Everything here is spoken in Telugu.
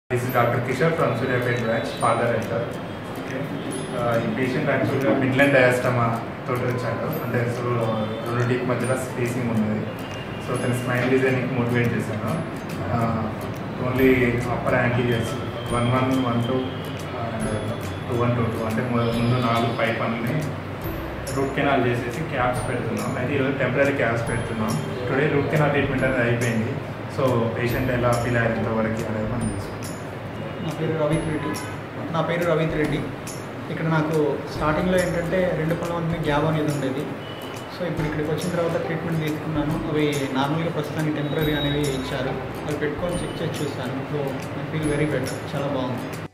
This is Dr. Kishore from Suryapet branch, father enter. Okay. Uh, ఈ పేషెంట్ యాక్చువల్గా మిడ్లాండ్ డయాస్టమా తోటి వచ్చాడు అంటే సో రెండు టీక్ మధ్యలో స్పేసింగ్ ఉన్నది సో తన స్మైల్ డిజైనింగ్ మోటివేట్ చేశాను only upper anteriors one one one two two one two two అంటే ము- ముందు నాలుగు పై పనుల్ని రూట్ కెనాల్ చేసేసి క్యాప్స్ పెడుతున్నాం అయితే ఈరోజు టెంపరీ క్యాప్స్ పెడుతున్నాం టుడే రూట్ కెనాల్ ట్రీట్మెంట్ అనేది అయిపోయింది సో పేషెంట్ ఎలా ఫీల్ అయ్యేంత వరకు అనేది మనం చూసుకుంటాం నా పేరు రవీత్ రెడ్డి నా పేరు రవీత్ రెడ్డి ఇక్కడ నాకు స్టార్టింగ్లో ఏంటంటే రెండు పనుల మధ్య గ్యాప్ అనేది ఉండేది సో ఇప్పుడు ఇక్కడికి వచ్చిన తర్వాత ట్రీట్మెంట్ తీసుకున్నాను అవి నార్మల్గా ప్రస్తుతానికి టెంపరీ అనేవి ఇచ్చారు అవి పెట్టుకొని చెక్ చేసి చూస్తాను ఇప్పుడు ఐ ఫీల్ వెరీ బెటర్ చాలా బాగుంది